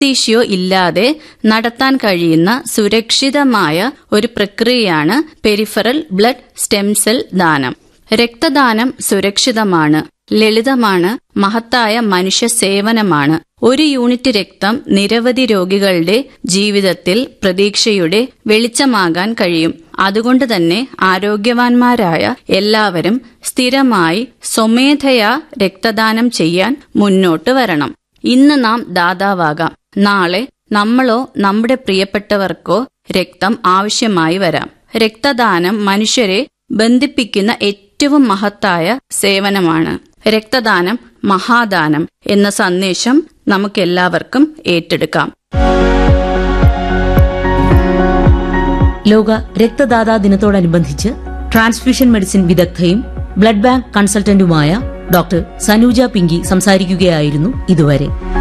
അനസ്തീഷ്യോ ഇല്ലാതെ നടത്താൻ കഴിയുന്ന സുരക്ഷിതമായ ഒരു പ്രക്രിയയാണ് പെരിഫറൽ ബ്ലഡ് സ്റ്റെം സെൽ ദാനം രക്തദാനം സുരക്ഷിതമാണ് ലളിതമാണ് മഹത്തായ മനുഷ്യ സേവനമാണ് ഒരു യൂണിറ്റ് രക്തം നിരവധി രോഗികളുടെ ജീവിതത്തിൽ പ്രതീക്ഷയുടെ വെളിച്ചമാകാൻ കഴിയും അതുകൊണ്ട് തന്നെ ആരോഗ്യവാന്മാരായ എല്ലാവരും സ്ഥിരമായി സ്വമേധയാ രക്തദാനം ചെയ്യാൻ മുന്നോട്ട് വരണം ഇന്ന് നാം ദാതാവാകാം നാളെ നമ്മളോ നമ്മുടെ പ്രിയപ്പെട്ടവർക്കോ രക്തം ആവശ്യമായി വരാം രക്തദാനം മനുഷ്യരെ ബന്ധിപ്പിക്കുന്ന ഏറ്റവും മഹത്തായ സേവനമാണ് രക്തദാനം മഹാദാനം എന്ന സന്ദേശം നമുക്കെല്ലാവർക്കും ഏറ്റെടുക്കാം ലോക രക്തദാതാ ദിനത്തോടനുബന്ധിച്ച് ട്രാൻസ്ഫ്യൂഷൻ മെഡിസിൻ വിദഗ്ധയും ബ്ലഡ് ബാങ്ക് കൺസൾട്ടന്റുമായ ഡോക്ടർ സനൂജ പിങ്കി സംസാരിക്കുകയായിരുന്നു ഇതുവരെ